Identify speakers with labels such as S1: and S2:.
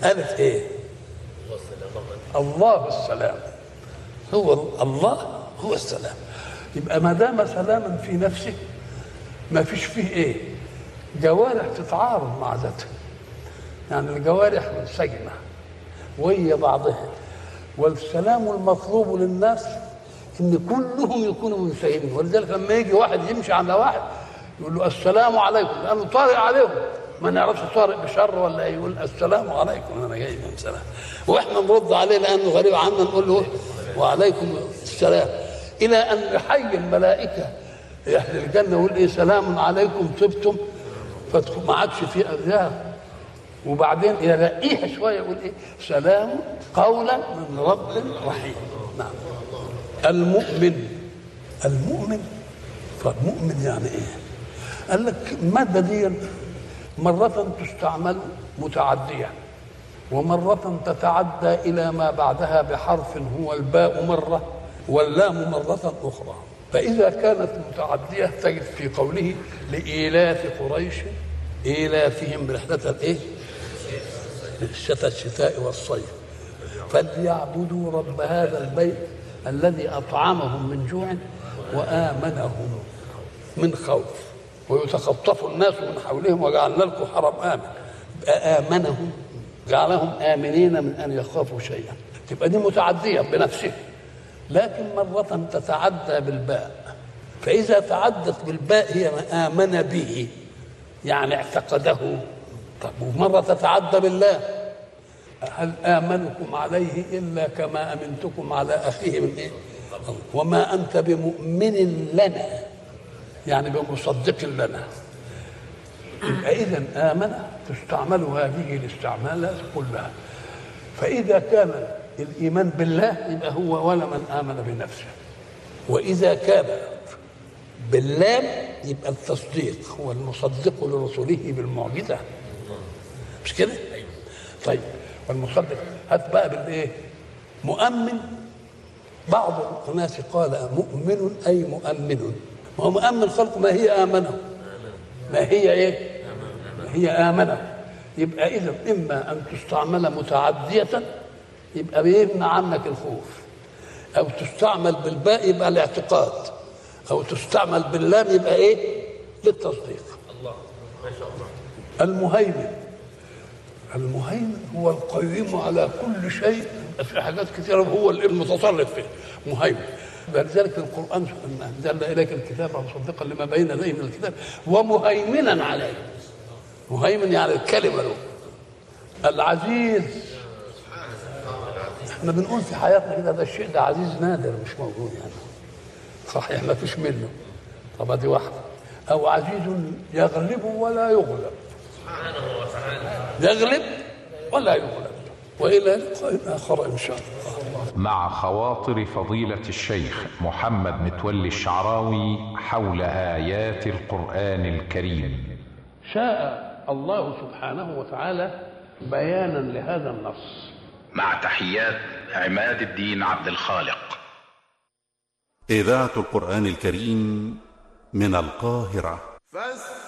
S1: قالت ايه الله السلام هو الله هو السلام يبقى ما دام سلاما في نفسه ما فيش فيه ايه جوارح تتعارض مع ذاتها يعني الجوارح منسجمه وهي بعضها والسلام المطلوب للناس ان كلهم يكونوا منسجمين ولذلك لما يجي واحد يمشي على واحد يقول له السلام عليكم لانه طارئ عليهم ما نعرفش طارئ بشر ولا إيه، يقول السلام عليكم انا جاي من سلام واحنا نرد عليه لانه غريب عنا نقول له وعليكم السلام الى ان يحيي الملائكه اهل الجنه يقول ايه سلام عليكم طبتم فادخلوا ما عادش في اذاه وبعدين يلاقيها شويه يقول ايه سلام قولا من رب رحيم نعم المؤمن المؤمن فالمؤمن يعني ايه قال لك الماده دي مرة تستعمل متعدية ومرة تتعدى إلى ما بعدها بحرف هو الباء مرة واللام مرة أخرى فإذا كانت متعدية تجد في قوله لإيلاف قريش إيلافهم رحلة الإيه؟ الشتاء الشتاء والصيف فليعبدوا رب هذا البيت الذي أطعمهم من جوع وآمنهم من خوف ويتخطف الناس من حولهم وجعلنا لكم حرم آمن يبقى آمنهم جعلهم آمنين من أن يخافوا شيئا تبقى دي متعدية بنفسها لكن مرة تتعدى بالباء فإذا تعدت بالباء هي ما آمن به يعني اعتقده طب ومرة تتعدى بالله هل آمنكم عليه إلا كما أمنتكم على أخيه من إيه؟ وما أنت بمؤمن لنا يعني بمصدق لنا يبقى إذا آمن تستعمل هذه الاستعمالات كلها فإذا كان الإيمان بالله يبقى هو ولا من آمن بنفسه وإذا كان باللام يبقى التصديق هو المصدق لرسله بالمعجزة مش كده؟ طيب والمصدق هات بقى بالايه؟ مؤمن بعض الناس قال مؤمن اي مؤمن ما هو مؤمن خلق ما هي امنه ما هي ايه؟ ما هي امنه يبقى اذا اما ان تستعمل متعديه يبقى بيمنع عنك الخوف او تستعمل بالباء يبقى الاعتقاد او تستعمل باللام يبقى ايه؟ للتصديق
S2: الله ما شاء الله
S1: المهيمن المهيمن هو القيم على كل شيء في حاجات كثيرة هو المتصرف فيه مهيمن ولذلك القرآن أنزلنا إليك الكتاب مصدقا لما بين يديه من الكتاب ومهيمنا عليه مهيمن يعني الكلمة له العزيز احنا بنقول في حياتنا كده ده الشيء ده عزيز نادر مش موجود يعني صحيح ما فيش منه طب دي واحدة أو عزيز يغلب ولا يغلب
S2: سبحانه وتعالى
S1: يغلب ولا يغلب والى لقاء اخر ان شاء الله
S3: مع خواطر فضيلة الشيخ محمد متولي الشعراوي حول آيات القرآن الكريم
S1: شاء الله سبحانه وتعالى بيانا لهذا النص
S3: مع تحيات عماد الدين عبد الخالق
S4: إذاعة القرآن الكريم من القاهرة
S5: فاستمعوا